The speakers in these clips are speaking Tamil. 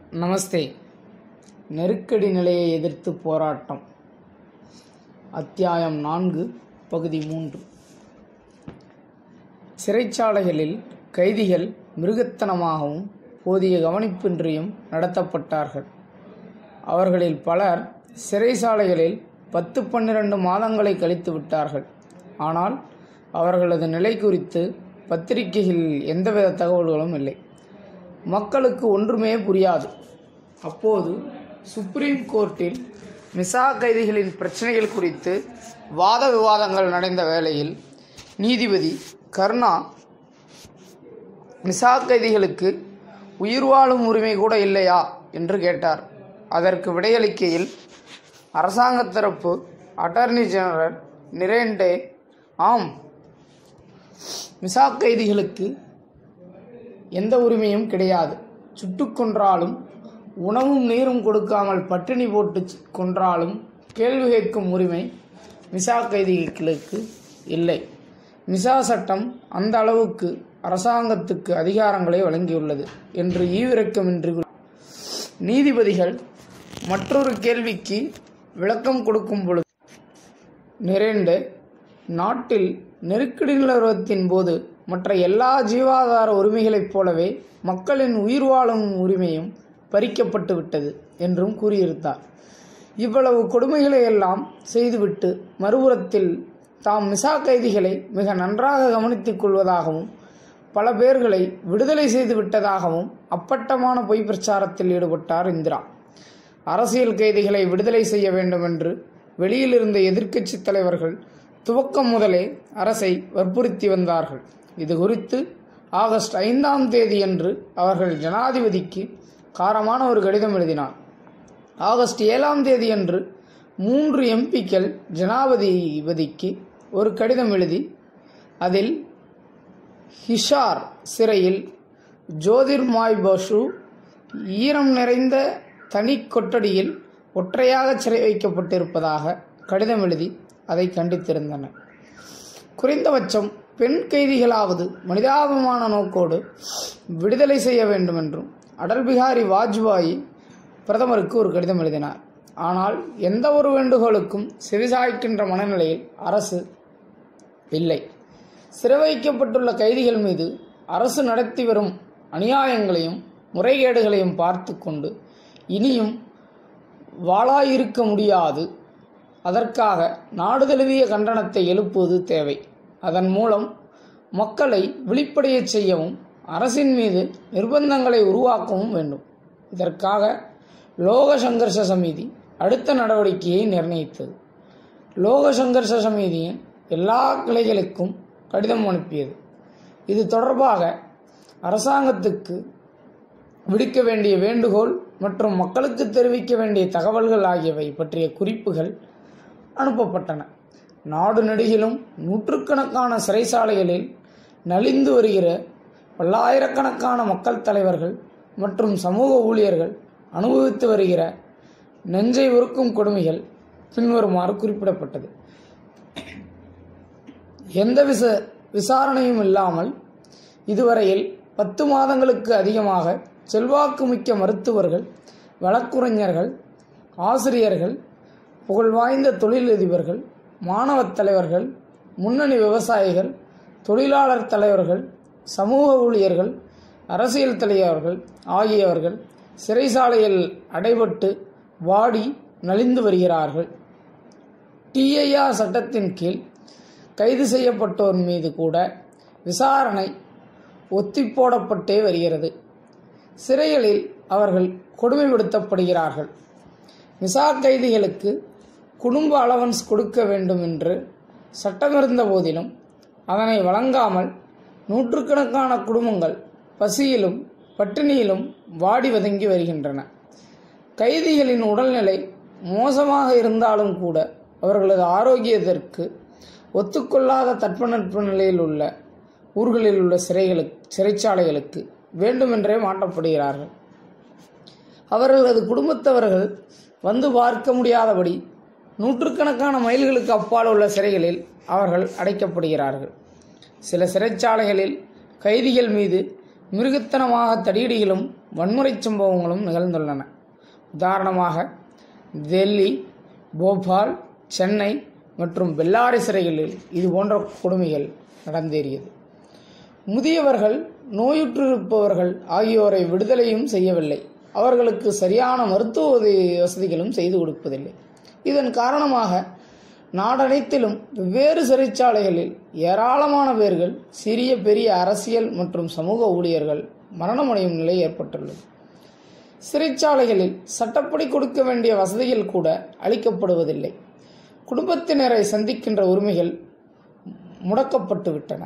நமஸ்தே நெருக்கடி நிலையை எதிர்த்து போராட்டம் அத்தியாயம் நான்கு பகுதி மூன்று சிறைச்சாலைகளில் கைதிகள் மிருகத்தனமாகவும் போதிய கவனிப்பின்றியும் நடத்தப்பட்டார்கள் அவர்களில் பலர் சிறைச்சாலைகளில் பத்து பன்னிரண்டு மாதங்களை கழித்து விட்டார்கள் ஆனால் அவர்களது நிலை குறித்து பத்திரிகைகளில் எந்தவித தகவல்களும் இல்லை மக்களுக்கு ஒன்றுமே புரியாது அப்போது சுப்ரீம் கோர்ட்டில் மிசா கைதிகளின் பிரச்சனைகள் குறித்து வாத விவாதங்கள் நடந்த வேளையில் நீதிபதி கருணா மிசா கைதிகளுக்கு உயிர் வாழும் உரிமை கூட இல்லையா என்று கேட்டார் அதற்கு விடையளிக்கையில் அரசாங்க தரப்பு அட்டார்னி ஜெனரல் நிரேண்டே ஆம் மிசா கைதிகளுக்கு எந்த உரிமையும் கிடையாது சுட்டுக் கொன்றாலும் உணவும் நீரும் கொடுக்காமல் பட்டினி போட்டு ச்- கொன்றாலும் கேள்வி கேட்கும் உரிமை மிசா கைதிகளுக்கு இல்லை மிசா சட்டம் அந்த அளவுக்கு அரசாங்கத்துக்கு அதிகாரங்களை வழங்கியுள்ளது என்று ஈவிரக்கமின்றி கூறி- நீதிபதிகள் மற்றொரு கேள்விக்கு விளக்கம் கொடுக்கும் பொழுது நிறைந்த நாட்டில் நெருக்கடி நிலவரத்தின் போது மற்ற எல்லா ஜீவாதார உரிமைகளைப் போலவே மக்களின் உயிர் வாழும் உரிமையும் பறிக்கப்பட்டு விட்டது என்றும் கூறியிருந்தார் இவ்வளவு கொடுமைகளை எல்லாம் செய்துவிட்டு மறுபுறத்தில் தாம் மிசா கைதிகளை மிக நன்றாக கவனித்துக் கொள்வதாகவும் பல பேர்களை விடுதலை செய்து விட்டதாகவும் அப்பட்டமான பொய் பிரச்சாரத்தில் ஈடுபட்டார் இந்திரா அரசியல் கைதிகளை விடுதலை செய்ய வேண்டும் என்று வெளியில் இருந்த எதிர்க்கட்சித் தலைவர்கள் துவக்கம் முதலே அரசை வற்புறுத்தி வந்தார்கள் இது குறித்து ஆகஸ்ட் ஐந்தாம் தேதியன்று அவர்கள் ஜனாதிபதிக்கு காரமான ஒரு கடிதம் எழுதினார் ஆகஸ்ட் ஏழாம் தேதியன்று மூன்று எம்பிக்கள் ஜனாதிபதிக்கு ஒரு கடிதம் எழுதி அதில் ஹிஷார் சிறையில் ஜோதிர்மாய் பசு ஈரம் நிறைந்த தனி கொட்டடியில் ஒற்றையாக சிறை வைக்கப்பட்டிருப்பதாக கடிதம் எழுதி அதை கண்டித்திருந்தனர் குறைந்தபட்சம் பெண் கைதிகளாவது மனிதாபிமான நோக்கோடு விடுதலை செய்ய வேண்டும் என்றும் அடல் பிகாரி வாஜ்பாயி பிரதமருக்கு ஒரு கடிதம் எழுதினார் ஆனால் எந்த ஒரு வேண்டுகோளுக்கும் செவிசாய்க்கின்ற மனநிலையில் அரசு இல்லை சிறை வைக்கப்பட்டுள்ள கைதிகள் மீது அரசு நடத்தி வரும் அநியாயங்களையும் முறைகேடுகளையும் பார்த்து கொண்டு இனியும் வாளாயிருக்க முடியாது அதற்காக நாடு தழுவிய கண்டனத்தை எழுப்புவது தேவை அதன் மூலம் மக்களை விழிப்படையச் செய்யவும் அரசின் மீது நிர்பந்தங்களை உருவாக்கவும் வேண்டும் இதற்காக லோக சங்கர்ஷ சமிதி அடுத்த நடவடிக்கையை நிர்ணயித்தது லோக சங்கர்ஷ சமிதியின் எல்லா கிளைகளுக்கும் கடிதம் அனுப்பியது இது தொடர்பாக அரசாங்கத்துக்கு விடுக்க வேண்டிய வேண்டுகோள் மற்றும் மக்களுக்கு தெரிவிக்க வேண்டிய தகவல்கள் ஆகியவை பற்றிய குறிப்புகள் அனுப்பப்பட்டன நாடு நெடுகிலும் நூற்றுக்கணக்கான சிறைச்சாலைகளில் நலிந்து வருகிற பல்லாயிரக்கணக்கான மக்கள் தலைவர்கள் மற்றும் சமூக ஊழியர்கள் அனுபவித்து வருகிற நெஞ்சை உருக்கும் கொடுமைகள் பின்வருமாறு குறிப்பிடப்பட்டது எந்த விச விசாரணையும் இல்லாமல் இதுவரையில் பத்து மாதங்களுக்கு அதிகமாக செல்வாக்குமிக்க மருத்துவர்கள் வழக்குரைஞர்கள் ஆசிரியர்கள் புகழ்வாய்ந்த தொழிலதிபர்கள் மாணவத் தலைவர்கள் முன்னணி விவசாயிகள் தொழிலாளர் தலைவர்கள் சமூக ஊழியர்கள் அரசியல் தலைவர்கள் ஆகியவர்கள் சிறைசாலையில் அடைபட்டு வாடி நலிந்து வருகிறார்கள் டிஐஆர் சட்டத்தின் கீழ் கைது செய்யப்பட்டோர் மீது கூட விசாரணை ஒத்திப்போடப்பட்டே வருகிறது சிறைகளில் அவர்கள் கொடுமைப்படுத்தப்படுகிறார்கள் மிசா கைதிகளுக்கு குடும்ப அலவன்ஸ் கொடுக்க வேண்டும் என்று சட்டமிருந்த போதிலும் அதனை வழங்காமல் நூற்றுக்கணக்கான குடும்பங்கள் பசியிலும் பட்டினியிலும் வாடி வதங்கி வருகின்றன கைதிகளின் உடல்நிலை மோசமாக இருந்தாலும் கூட அவர்களது ஆரோக்கியத்திற்கு ஒத்துக்கொள்ளாத தட்பநட்ப நிலையில் உள்ள ஊர்களில் உள்ள சிறைகளுக்கு சிறைச்சாலைகளுக்கு வேண்டுமென்றே மாற்றப்படுகிறார்கள் அவர்களது குடும்பத்தவர்கள் வந்து பார்க்க முடியாதபடி நூற்றுக்கணக்கான மைல்களுக்கு அப்பால் உள்ள சிறைகளில் அவர்கள் அடைக்கப்படுகிறார்கள் சில சிறைச்சாலைகளில் கைதிகள் மீது மிருகத்தனமாக தடியடிகளும் வன்முறை சம்பவங்களும் நிகழ்ந்துள்ளன உதாரணமாக டெல்லி போபால் சென்னை மற்றும் பெல்லாரி சிறைகளில் இது போன்ற கொடுமைகள் நடந்தேறியது முதியவர்கள் நோயுற்றிருப்பவர்கள் ஆகியோரை விடுதலையும் செய்யவில்லை அவர்களுக்கு சரியான மருத்துவ உதவி வசதிகளும் செய்து கொடுப்பதில்லை இதன் காரணமாக நாடனைத்திலும் வெவ்வேறு சிறைச்சாலைகளில் ஏராளமான பேர்கள் சிறிய பெரிய அரசியல் மற்றும் சமூக ஊழியர்கள் மரணமடையும் நிலை ஏற்பட்டுள்ளது சிறைச்சாலைகளில் சட்டப்படி கொடுக்க வேண்டிய வசதிகள் கூட அளிக்கப்படுவதில்லை குடும்பத்தினரை சந்திக்கின்ற உரிமைகள் முடக்கப்பட்டு விட்டன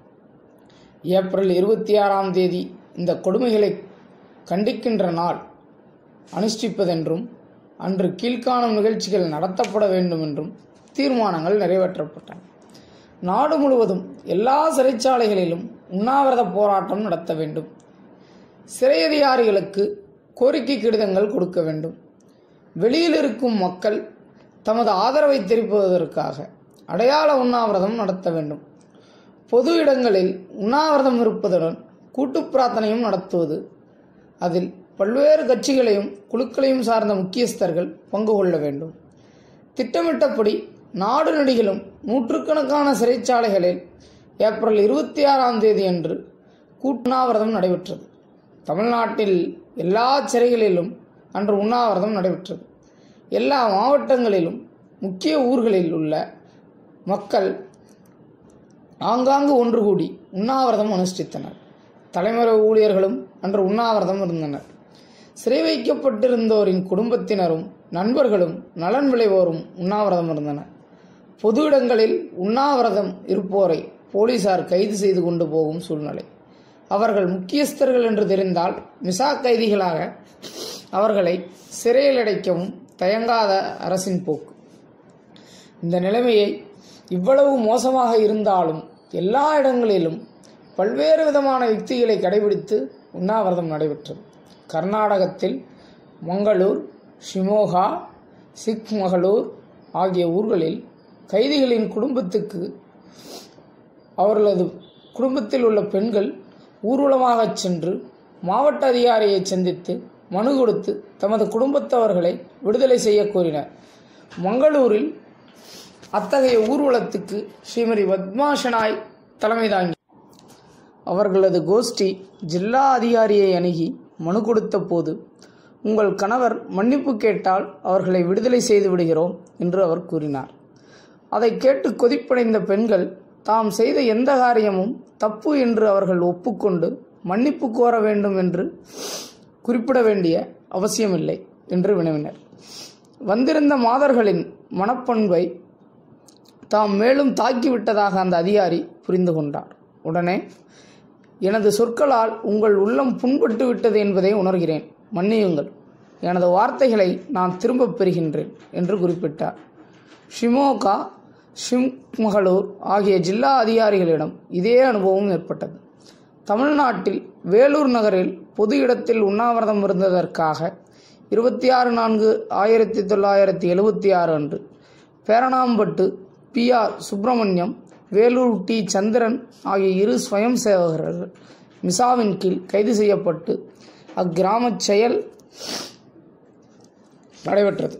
ஏப்ரல் இருபத்தி ஆறாம் தேதி இந்த கொடுமைகளை கண்டிக்கின்ற நாள் அனுஷ்டிப்பதென்றும் அன்று கீழ்காணும் நிகழ்ச்சிகள் நடத்தப்பட வேண்டும் என்றும் தீர்மானங்கள் நிறைவேற்றப்பட்டன நாடு முழுவதும் எல்லா சிறைச்சாலைகளிலும் உண்ணாவிரத போராட்டம் நடத்த வேண்டும் சிறை அதிகாரிகளுக்கு கோரிக்கை கடிதங்கள் கொடுக்க வேண்டும் வெளியில் இருக்கும் மக்கள் தமது ஆதரவை தெரிவிப்பதற்காக அடையாள உண்ணாவிரதம் நடத்த வேண்டும் பொது இடங்களில் உண்ணாவிரதம் இருப்பதுடன் கூட்டு பிரார்த்தனையும் நடத்துவது அதில் பல்வேறு கட்சிகளையும் குழுக்களையும் சார்ந்த முக்கியஸ்தர்கள் பங்கு கொள்ள வேண்டும் திட்டமிட்டபடி நாடு நடிகளும் நூற்றுக்கணக்கான சிறைச்சாலைகளில் ஏப்ரல் இருபத்தி ஆறாம் தேதி அன்று கூட்டுண்ணாவிரதம் நடைபெற்றது தமிழ்நாட்டில் எல்லா சிறைகளிலும் அன்று உண்ணாவிரதம் நடைபெற்றது எல்லா மாவட்டங்களிலும் முக்கிய ஊர்களில் உள்ள மக்கள் ஆங்காங்கு ஒன்று கூடி உண்ணாவிரதம் அனுஷ்டித்தனர் தலைமுறை ஊழியர்களும் அன்று உண்ணாவிரதம் இருந்தனர் சிறை வைக்கப்பட்டிருந்தோரின் குடும்பத்தினரும் நண்பர்களும் நலன் விளைவோரும் உண்ணாவிரதம் இருந்தனர் பொது இடங்களில் உண்ணாவிரதம் இருப்போரை போலீசார் கைது செய்து கொண்டு போகும் சூழ்நிலை அவர்கள் முக்கியஸ்தர்கள் என்று தெரிந்தால் மிசா கைதிகளாக அவர்களை சிறையில் அடைக்கவும் தயங்காத அரசின் போக்கு இந்த நிலைமையை இவ்வளவு மோசமாக இருந்தாலும் எல்லா இடங்களிலும் பல்வேறு விதமான யுக்திகளை கடைபிடித்து உண்ணாவிரதம் நடைபெற்றது கர்நாடகத்தில் மங்களூர் ஷிமோகா சிக்மகளூர் ஆகிய ஊர்களில் கைதிகளின் குடும்பத்துக்கு அவர்களது குடும்பத்தில் உள்ள பெண்கள் ஊர்வலமாகச் சென்று மாவட்ட அதிகாரியை சந்தித்து மனு கொடுத்து தமது குடும்பத்தவர்களை விடுதலை செய்ய கோரினர் மங்களூரில் அத்தகைய ஊர்வலத்துக்கு ஸ்ரீமதி பத்மாஷனாய் தலைமை தாங்கி அவர்களது கோஷ்டி ஜில்லா அதிகாரியை அணுகி மனு கொடுத்த போது உங்கள் கணவர் மன்னிப்பு கேட்டால் அவர்களை விடுதலை செய்து விடுகிறோம் என்று அவர் கூறினார் அதை கேட்டு கொதிப்படைந்த பெண்கள் தாம் செய்த எந்த காரியமும் தப்பு என்று அவர்கள் ஒப்புக்கொண்டு மன்னிப்பு கோர வேண்டும் என்று குறிப்பிட வேண்டிய அவசியமில்லை என்று வினவினர் வந்திருந்த மாதர்களின் மனப்பண்பை தாம் மேலும் தாக்கிவிட்டதாக அந்த அதிகாரி புரிந்து கொண்டார் உடனே எனது சொற்களால் உங்கள் உள்ளம் புண்பட்டு விட்டது என்பதை உணர்கிறேன் மன்னியுங்கள் எனது வார்த்தைகளை நான் திரும்பப் பெறுகின்றேன் என்று குறிப்பிட்டார் ஷிமோகா ஷிம்மகளூர் ஆகிய ஜில்லா அதிகாரிகளிடம் இதே அனுபவம் ஏற்பட்டது தமிழ்நாட்டில் வேலூர் நகரில் பொது இடத்தில் உண்ணாவிரதம் இருந்ததற்காக இருபத்தி ஆறு நான்கு ஆயிரத்தி தொள்ளாயிரத்தி எழுபத்தி ஆறு அன்று Pernambut P R Subramaniam Vellore T Chandran ஆகிய இரு ஸ்வயம் சேவகர்கள் மிசாவின் கீழ் கைது செய்யப்பட்டு அக்கிராமச் செயல் நடைபெற்றது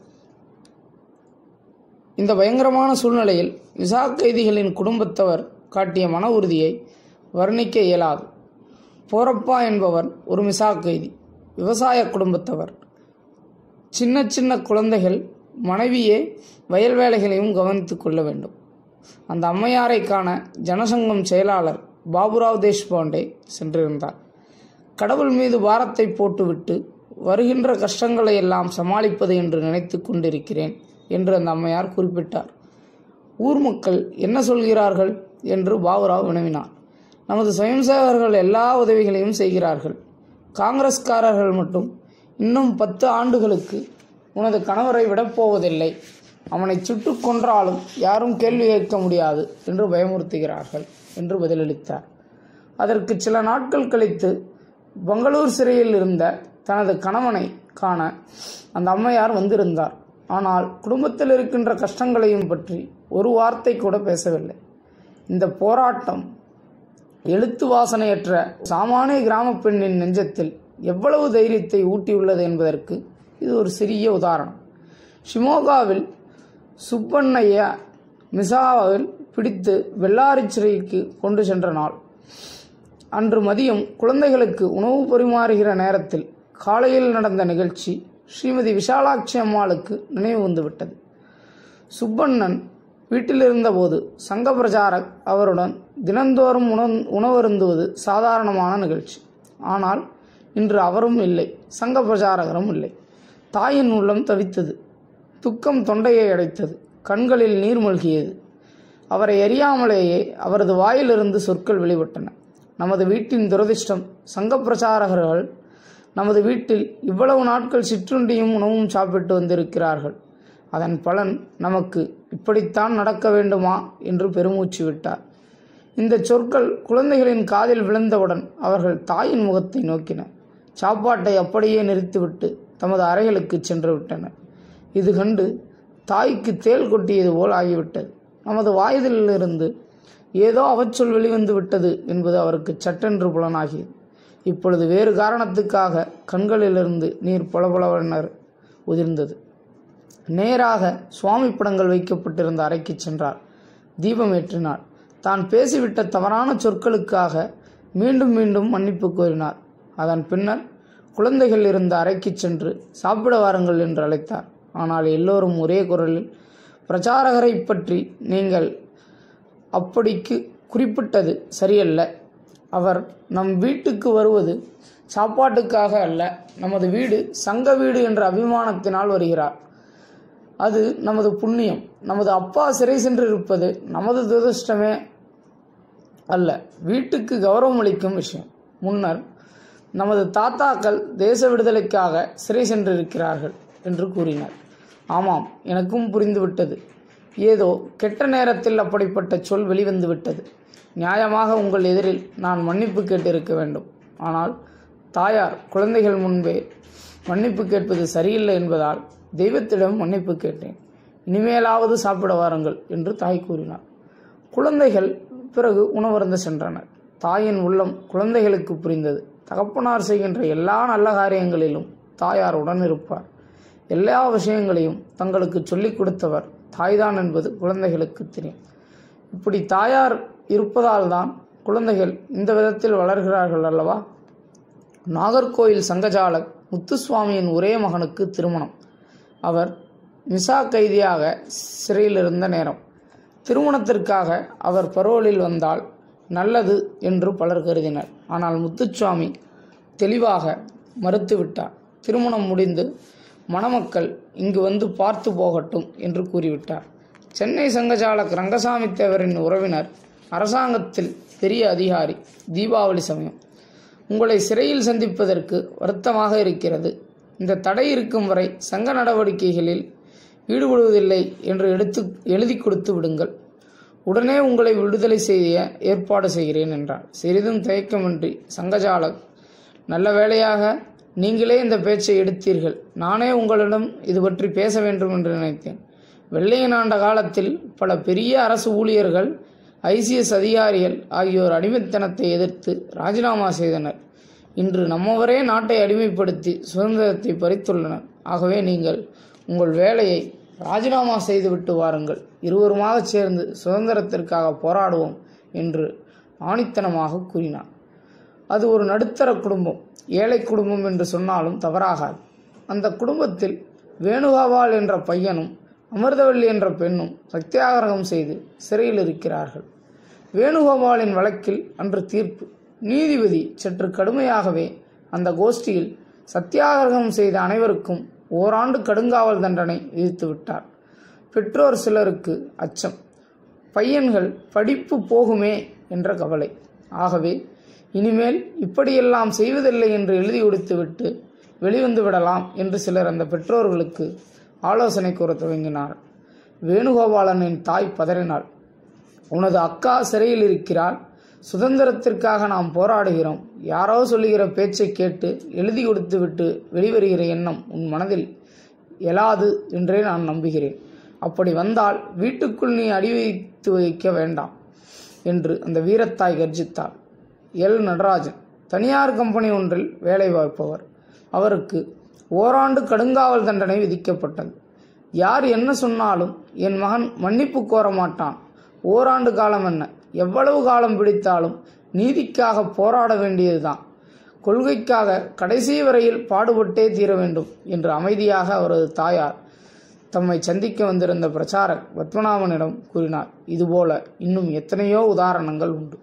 இந்த பயங்கரமான சூழ்நிலையில் விசா கைதிகளின் குடும்பத்தவர் காட்டிய மன உறுதியை வர்ணிக்க இயலாது போரப்பா என்பவர் ஒரு மிசா கைதி விவசாய குடும்பத்தவர் சின்ன சின்ன குழந்தைகள் மனைவியே வயல் வேலைகளையும் கவனித்துக் கொள்ள வேண்டும் அந்த அம்மையாரை காண ஜனசங்கம் செயலாளர் பாபுராவ் தேஷ்பாண்டே சென்றிருந்தார் கடவுள் மீது பாரத்தை போட்டுவிட்டு வருகின்ற கஷ்டங்களை எல்லாம் சமாளிப்பது என்று நினைத்து கொண்டிருக்கிறேன் என்று அந்த அம்மையார் குறிப்பிட்டார் ஊர் மக்கள் என்ன சொல்கிறார்கள் என்று பாபுராவ் வினவினார் நமது சுயம் சேவகர்கள் எல்லா உதவிகளையும் செய்கிறார்கள் காங்கிரஸ்காரர்கள் மட்டும் இன்னும் பத்து ஆண்டுகளுக்கு உனது கணவரை விடப்போவதில்லை அவனை சுட்டு கொன்றாலும் யாரும் கேள்வி கேட்க முடியாது என்று பயமுறுத்துகிறார்கள் என்று பதிலளித்தார் அதற்கு சில நாட்கள் கழித்து பெங்களூர் சிறையில் இருந்த தனது கணவனை காண அந்த அம்மையார் வந்திருந்தார் ஆனால் குடும்பத்தில் இருக்கின்ற கஷ்டங்களையும் பற்றி ஒரு வார்த்தை கூட பேசவில்லை இந்த போராட்டம் எழுத்து வாசனையற்ற சாமானிய கிராமப் பெண்ணின் நெஞ்சத்தில் எவ்வளவு தைரியத்தை ஊட்டியுள்ளது என்பதற்கு இது ஒரு சிறிய உதாரணம் ஷிமோகாவில் சுப்பண்ணையா மிசாவில் பிடித்து வெள்ளாரி சிறைக்கு கொண்டு சென்ற நாள் அன்று மதியம் குழந்தைகளுக்கு உணவு பரிமாறுகிற நேரத்தில் காலையில் நடந்த நிகழ்ச்சி ஸ்ரீமதி விஷாலாட்சி அம்மாளுக்கு நினைவு வந்துவிட்டது சுப்பண்ணன் வீட்டில் இருந்தபோது சங்க பிரச்சாரக் அவருடன் தினந்தோறும் உணவு உணவருந்துவது சாதாரணமான நிகழ்ச்சி ஆனால் இன்று அவரும் இல்லை சங்க பிரச்சாரகரும் இல்லை தாயின் உள்ளம் தவித்தது துக்கம் தொண்டையை அடைத்தது கண்களில் நீர் மூழ்கியது அவரை அறியாமலேயே அவரது வாயிலிருந்து சொற்கள் வெளிப்பட்டன நமது வீட்டின் துரதிர்ஷ்டம் சங்க பிரச்சாரகர்கள் நமது வீட்டில் இவ்வளவு நாட்கள் சிற்றுண்டியும் உணவும் சாப்பிட்டு வந்திருக்கிறார்கள் அதன் பலன் நமக்கு இப்படித்தான் நடக்க வேண்டுமா என்று பெருமூச்சு விட்டார் இந்த சொற்கள் குழந்தைகளின் காதில் விழுந்தவுடன் அவர்கள் தாயின் முகத்தை நோக்கினர் சாப்பாட்டை அப்படியே நிறுத்திவிட்டு தமது அறைகளுக்கு சென்று விட்டனர் இது கண்டு தாய்க்கு தேள் கொட்டியது போல் ஆகிவிட்டது நமது வாயுதலிலிருந்து ஏதோ அவச்சொல் வெளிவந்து விட்டது என்பது அவருக்கு சட்டென்று புலனாகியது இப்பொழுது வேறு காரணத்துக்காக கண்களிலிருந்து நீர் பொலபொலவென உதிர்ந்தது நேராக சுவாமி படங்கள் வைக்கப்பட்டிருந்த அறைக்கு சென்றார் தீபம் ஏற்றினார் தான் பேசிவிட்ட தவறான சொற்களுக்காக மீண்டும் மீண்டும் மன்னிப்பு கோரினார் அதன் பின்னர் குழந்தைகள் இருந்த அறைக்கு சென்று சாப்பிட வாருங்கள் என்று அழைத்தார் ஆனால் எல்லோரும் ஒரே குரலில் பிரச்சாரகரை பற்றி நீங்கள் அப்படிக்கு குறிப்பிட்டது சரியல்ல அவர் நம் வீட்டுக்கு வருவது சாப்பாட்டுக்காக அல்ல நமது வீடு சங்க வீடு என்ற அபிமானத்தினால் வருகிறார் அது நமது புண்ணியம் நமது அப்பா சிறை சென்றிருப்பது நமது துரதிருஷ்டமே அல்ல வீட்டுக்கு கௌரவம் அளிக்கும் விஷயம் முன்னர் நமது தாத்தாக்கள் தேச விடுதலைக்காக சிறை சென்றிருக்கிறார்கள் என்று கூறினார் ஆமாம் எனக்கும் புரிந்துவிட்டது ஏதோ கெட்ட நேரத்தில் அப்படிப்பட்ட சொல் வெளிவந்து விட்டது நியாயமாக உங்கள் எதிரில் நான் மன்னிப்பு கேட்டிருக்க வேண்டும் ஆனால் தாயார் குழந்தைகள் முன்பே மன்னிப்பு கேட்பது சரியில்லை என்பதால் தெய்வத்திடம் மன்னிப்பு கேட்டேன் இனிமேலாவது சாப்பிட வாருங்கள் என்று தாய் கூறினார் குழந்தைகள் பிறகு உணவருந்த சென்றனர் தாயின் உள்ளம் குழந்தைகளுக்கு புரிந்தது தகப்பனார் செய்கின்ற எல்லா நல்ல காரியங்களிலும் தாயார் உடன் இருப்பார் எல்லா விஷயங்களையும் தங்களுக்கு சொல்லிக் கொடுத்தவர் தாய்தான் என்பது குழந்தைகளுக்கு தெரியும் இப்படி தாயார் இருப்பதால் தான் குழந்தைகள் இந்த விதத்தில் வளர்கிறார்கள் அல்லவா நாகர்கோயில் சங்கஜாலக் முத்துசுவாமியின் ஒரே மகனுக்கு திருமணம் அவர் மிசா கைதியாக சிறையில் இருந்த நேரம் திருமணத்திற்காக அவர் பரோலில் வந்தால் நல்லது என்று பலர் கருதினர் ஆனால் முத்துசுவாமி தெளிவாக மறுத்துவிட்டார் திருமணம் முடிந்து மணமக்கள் இங்கு வந்து பார்த்து போகட்டும் என்று கூறிவிட்டார் சென்னை சங்கஜாலக் ரங்கசாமி தேவரின் உறவினர் அரசாங்கத்தில் பெரிய அதிகாரி தீபாவளி சமயம் உங்களை சிறையில் சந்திப்பதற்கு வருத்தமாக இருக்கிறது இந்த தடை இருக்கும் வரை சங்க நடவடிக்கைகளில் ஈடுபடுவதில்லை என்று எடுத்து எழுதி கொடுத்து விடுங்கள் உடனே உங்களை விடுதலை செய்ய ஏற்பாடு செய்கிறேன் என்றார் சிறிதும் தயக்கமின்றி சங்கஜாலக் நல்ல வேளையாக நீங்களே இந்த பேச்சை எடுத்தீர்கள் நானே உங்களிடம் இது பற்றி பேச வேண்டும் என்று நினைத்தேன் வெள்ளையன் ஆண்ட காலத்தில் பல பெரிய அரசு ஊழியர்கள் ஐசிஎஸ் அதிகாரிகள் ஆகியோர் அடிமைத்தனத்தை எதிர்த்து ராஜினாமா செய்தனர் இன்று நம்மவரே நாட்டை அடிமைப்படுத்தி சுதந்திரத்தை பறித்துள்ளனர் ஆகவே நீங்கள் உங்கள் வேலையை ராஜினாமா செய்துவிட்டு வாருங்கள் இருவருமாக சேர்ந்து சுதந்திரத்திற்காக போராடுவோம் என்று ஆணித்தனமாக கூறினார் அது ஒரு நடுத்தர குடும்பம் ஏழை குடும்பம் என்று சொன்னாலும் தவறாகாது அந்த குடும்பத்தில் வேணுகோபால் என்ற பையனும் அமிர்தவல்லி என்ற பெண்ணும் சத்தியாகிரகம் செய்து சிறையில் இருக்கிறார்கள் வேணுகோபாலின் வழக்கில் அன்று தீர்ப்பு நீதிபதி சற்று கடுமையாகவே அந்த கோஷ்டியில் சத்தியாகிரகம் செய்த அனைவருக்கும் ஓராண்டு கடுங்காவல் தண்டனை விதித்து விட்டார் பெற்றோர் சிலருக்கு அச்சம் பையன்கள் படிப்பு போகுமே என்ற கவலை ஆகவே இனிமேல் இப்படியெல்லாம் செய்வதில்லை என்று எழுதி கொடுத்துவிட்டு வெளிவந்து விடலாம் என்று சிலர் அந்த பெற்றோர்களுக்கு ஆலோசனை கூற துவங்கினார் வேணுகோபாலனின் தாய் பதறினாள் உனது அக்கா சிறையில் இருக்கிறாள் சுதந்திரத்திற்காக நாம் போராடுகிறோம் யாரோ சொல்லுகிற பேச்சை கேட்டு எழுதி கொடுத்து விட்டு வெளிவருகிற எண்ணம் உன் மனதில் எழாது என்றே நான் நம்புகிறேன் அப்படி வந்தால் வீட்டுக்குள் நீ அடி வைத்து வைக்க வேண்டாம் என்று அந்த வீரத்தாய் கர்ஜித்தாள் எல் நடராஜன் தனியார் கம்பெனி ஒன்றில் வேலை பார்ப்பவர் அவருக்கு ஓராண்டு கடுங்காவல் தண்டனை விதிக்கப்பட்டது யார் என்ன சொன்னாலும் என் மகன் மன்னிப்பு கோர மாட்டான் ஓராண்டு காலம் என்ன எவ்வளவு காலம் பிடித்தாலும் நீதிக்காக போராட வேண்டியதுதான் கொள்கைக்காக கடைசி வரையில் பாடுபட்டே தீர வேண்டும் என்று அமைதியாக அவரது தாயார் தம்மை சந்திக்க வந்திருந்த பிரச்சாரக் பத்மநாபனிடம் கூறினார் இதுபோல இன்னும் எத்தனையோ உதாரணங்கள் உண்டு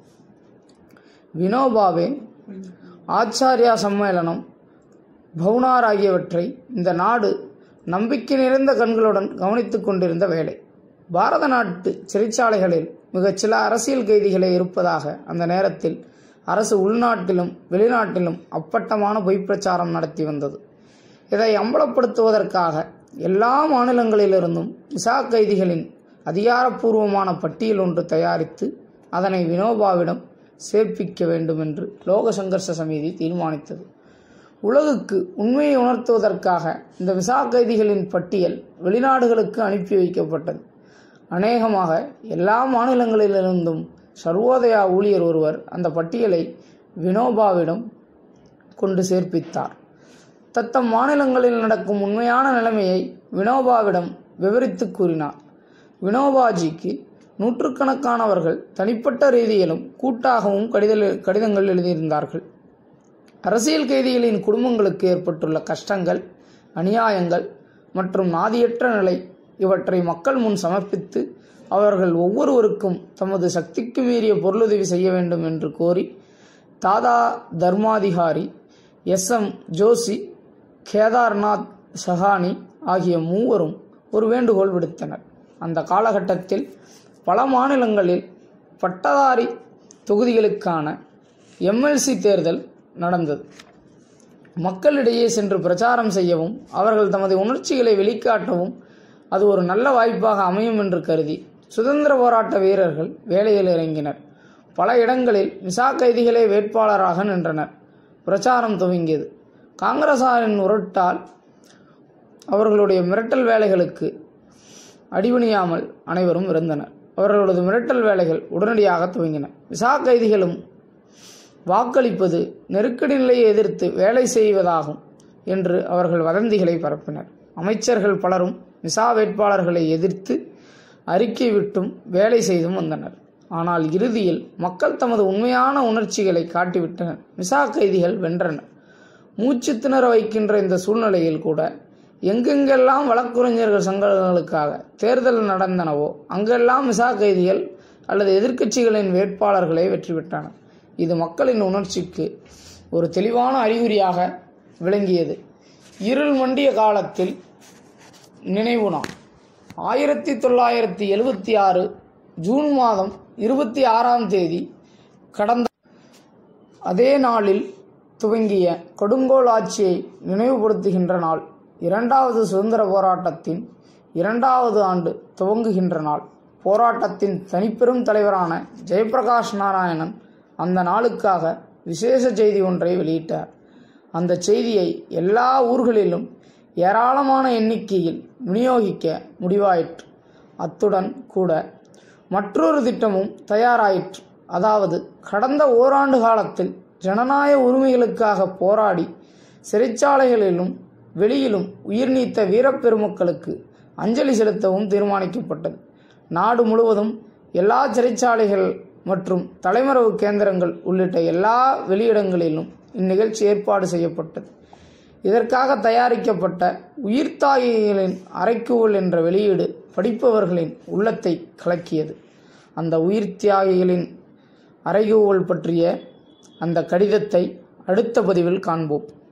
வினோபாவே ஆச்சாரியா சம்மேளனம் பவுனார் ஆகியவற்றை இந்த நாடு நம்பிக்கை நிறைந்த கண்களுடன் கவனித்துக் கொண்டிருந்த வேளை பாரத நாட்டு சிறைச்சாலைகளில் மிகச் சில அரசியல் கைதிகளே இருப்பதாக அந்த நேரத்தில் அரசு உள்நாட்டிலும் வெளிநாட்டிலும் அப்பட்டமான பொய்ப்பிரச்சாரம் நடத்தி வந்தது இதை அம்பலப்படுத்துவதற்காக எல்லா மாநிலங்களிலிருந்தும் விசா கைதிகளின் அதிகாரப்பூர்வமான பட்டியல் ஒன்று தயாரித்து அதனை வினோபாவிடம் சேர்ப்பிக்க வேண்டும் என்று லோக சங்கர்ஷ சமிதி தீர்மானித்தது உலகுக்கு உண்மையை உணர்த்துவதற்காக இந்த விசா கைதிகளின் பட்டியல் வெளிநாடுகளுக்கு அனுப்பி வைக்கப்பட்டது அநேகமாக எல்லா மாநிலங்களிலிருந்தும் சர்வோதயா ஊழியர் ஒருவர் அந்த பட்டியலை வினோபாவிடம் கொண்டு சேர்ப்பித்தார் தத்தம் மாநிலங்களில் நடக்கும் உண்மையான நிலைமையை வினோபாவிடம் விவரித்து கூறினார் வினோபாஜிக்கு நூற்றுக்கணக்கானவர்கள் தனிப்பட்ட ரீதியிலும் கூட்டாகவும் கடித கடிதங்கள் எழுதியிருந்தார்கள் அரசியல் கைதிகளின் குடும்பங்களுக்கு ஏற்பட்டுள்ள கஷ்டங்கள் அநியாயங்கள் மற்றும் நாதியற்ற நிலை இவற்றை மக்கள் முன் சமர்ப்பித்து அவர்கள் ஒவ்வொருவருக்கும் தமது சக்திக்கு மீறிய பொருளுதவி செய்ய வேண்டும் என்று கோரி தாதா தர்மாதிகாரி எஸ் எம் ஜோஷி கேதார்நாத் சஹானி ஆகிய மூவரும் ஒரு வேண்டுகோள் விடுத்தனர் அந்த காலகட்டத்தில் பல மாநிலங்களில் பட்டதாரி தொகுதிகளுக்கான எம்எல்சி தேர்தல் நடந்தது மக்களிடையே சென்று பிரச்சாரம் செய்யவும் அவர்கள் தமது உணர்ச்சிகளை வெளிக்காட்டவும் அது ஒரு நல்ல வாய்ப்பாக அமையும் என்று கருதி சுதந்திர போராட்ட வீரர்கள் வேலையில் இறங்கினர் பல இடங்களில் மிசா கைதிகளே வேட்பாளராக நின்றனர் பிரச்சாரம் துவங்கியது காங்கிரசாரின் உருட்டால் அவர்களுடைய மிரட்டல் வேலைகளுக்கு அடிபணியாமல் அனைவரும் இருந்தனர் அவர்களது மிரட்டல் வேலைகள் உடனடியாக துவங்கின விசா கைதிகளும் வாக்களிப்பது நெருக்கடி நிலையை எதிர்த்து வேலை செய்வதாகும் என்று அவர்கள் வதந்திகளை பரப்பினர் அமைச்சர்கள் பலரும் மிசா வேட்பாளர்களை எதிர்த்து அறிக்கை விட்டும் வேலை செய்தும் வந்தனர் ஆனால் இறுதியில் மக்கள் தமது உண்மையான உணர்ச்சிகளை காட்டிவிட்டனர் மிசா கைதிகள் வென்றனர் மூச்சு திணற வைக்கின்ற இந்த சூழ்நிலையில் கூட எங்கெங்கெல்லாம் வழக்குரைஞர்கள் சங்கங்களுக்காக தேர்தல் நடந்தனவோ அங்கெல்லாம் மிசா கைதிகள் அல்லது எதிர்க்கட்சிகளின் வேட்பாளர்களை வெற்றி பெற்றனர் இது மக்களின் உணர்ச்சிக்கு ஒரு தெளிவான அறிகுறியாக விளங்கியது இருள் மண்டிய காலத்தில் நினைவு நாள் ஆயிரத்தி தொள்ளாயிரத்தி எழுபத்தி ஆறு ஜூன் மாதம் இருபத்தி ஆறாம் தேதி கடந்த அதே நாளில் துவங்கிய கொடுங்கோல் ஆட்சியை நினைவுபடுத்துகின்ற நாள் இரண்டாவது சுதந்திர போராட்டத்தின் இரண்டாவது ஆண்டு துவங்குகின்ற நாள் போராட்டத்தின் தனிப்பெரும் தலைவரான ஜெயபிரகாஷ் நாராயணன் அந்த நாளுக்காக விசேஷ செய்தி ஒன்றை வெளியிட்டார் அந்த செய்தியை எல்லா ஊர்களிலும் ஏராளமான எண்ணிக்கையில் விநியோகிக்க முடிவாயிற்று அத்துடன் கூட மற்றொரு திட்டமும் தயாராயிற்று அதாவது கடந்த ஓராண்டு காலத்தில் ஜனநாயக உரிமைகளுக்காக போராடி சிறைச்சாலைகளிலும் வெளியிலும் உயிர் நீத்த வீரப்பெருமக்களுக்கு அஞ்சலி செலுத்தவும் தீர்மானிக்கப்பட்டது நாடு முழுவதும் எல்லா சிறைச்சாலைகள் மற்றும் தலைமறைவு கேந்திரங்கள் உள்ளிட்ட எல்லா வெளியிடங்களிலும் இந்நிகழ்ச்சி ஏற்பாடு செய்யப்பட்டது இதற்காக தயாரிக்கப்பட்ட உயிர்த்தாயிகளின் அரைக்கூவல் என்ற வெளியீடு படிப்பவர்களின் உள்ளத்தை கலக்கியது அந்த உயிர் தியாகிகளின் அறைகூவல் பற்றிய அந்த கடிதத்தை அடுத்த பதிவில் காண்போம்